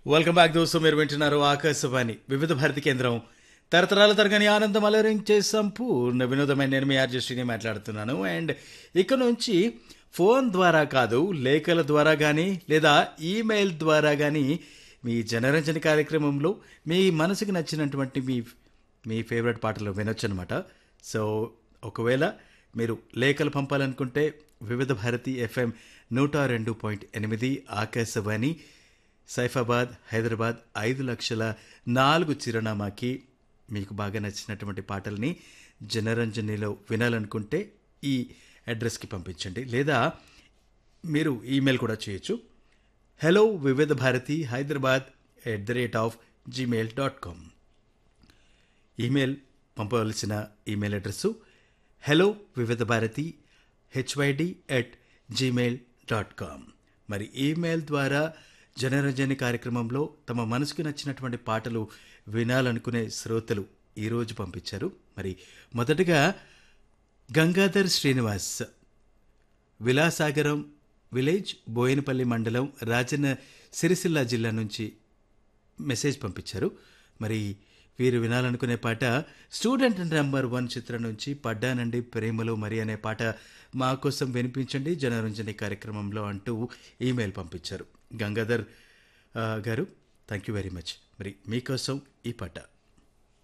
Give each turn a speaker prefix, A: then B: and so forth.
A: welcome back దోస్తు మీరు వింటున్నారు ఆకాశవాణి వివిధ భారతి కేంద్రం తరతరాల తరగని ఆనందం అలరించే సంపూర్ణ వినోదమైన నేను మీ ఆర్జస్ట్రీని మాట్లాడుతున్నాను అండ్ ఇక నుంచి ఫోన్ ద్వారా కాదు లేఖల ద్వారా కానీ లేదా ఈమెయిల్ ద్వారా కానీ మీ జనరంజన కార్యక్రమంలో మీ మనసుకు నచ్చినటువంటి మీ మీ ఫేవరెట్ పాటలు వినొచ్చు అనమాట సో ఒకవేళ మీరు లేఖలు పంపాలనుకుంటే వివిధ భారతి ఎఫ్ఎం నూట రెండు పాయింట్ ఎనిమిది ఆకాశవాణి సైఫాబాద్ హైదరాబాద్ ఐదు లక్షల నాలుగు చిరునామాకి మీకు బాగా నచ్చినటువంటి పాటల్ని జనరంజనిలో వినాలనుకుంటే ఈ అడ్రస్కి పంపించండి లేదా మీరు ఈమెయిల్ కూడా చేయొచ్చు hello Vividh Bharati Hyderabad at the rate of Gmail dot com email పంపవలసిన email address hello Vividh Bharati H Y D at Gmail dot com మరి ఈమెయిల్ ద్వారా జనరంజని కార్యక్రమంలో తమ మనసుకు నచ్చినటువంటి పాటలు వినాలనుకునే శ్రోతలు ఈరోజు పంపించారు మరి మొదటగా గంగాధర్ శ్రీనివాస్ విలాసాగరం విలేజ్ బోయినపల్లి మండలం రాజన్న సిరిసిల్ల జిల్లా నుంచి మెసేజ్ పంపించారు మరి వీరు వినాలనుకునే పాట స్టూడెంట్ నెంబర్ వన్ చిత్రం నుంచి పడ్డానండి ప్రేమలో మరి అనే పాట మా కోసం వినిపించండి జనరంజని కార్యక్రమంలో అంటూ ఈమెయిల్ పంపించారు గంగాధర్ ఆ, గారు థ్యాంక్ యూ వెరీ మచ్ మరి మీకోసం ఈ పాట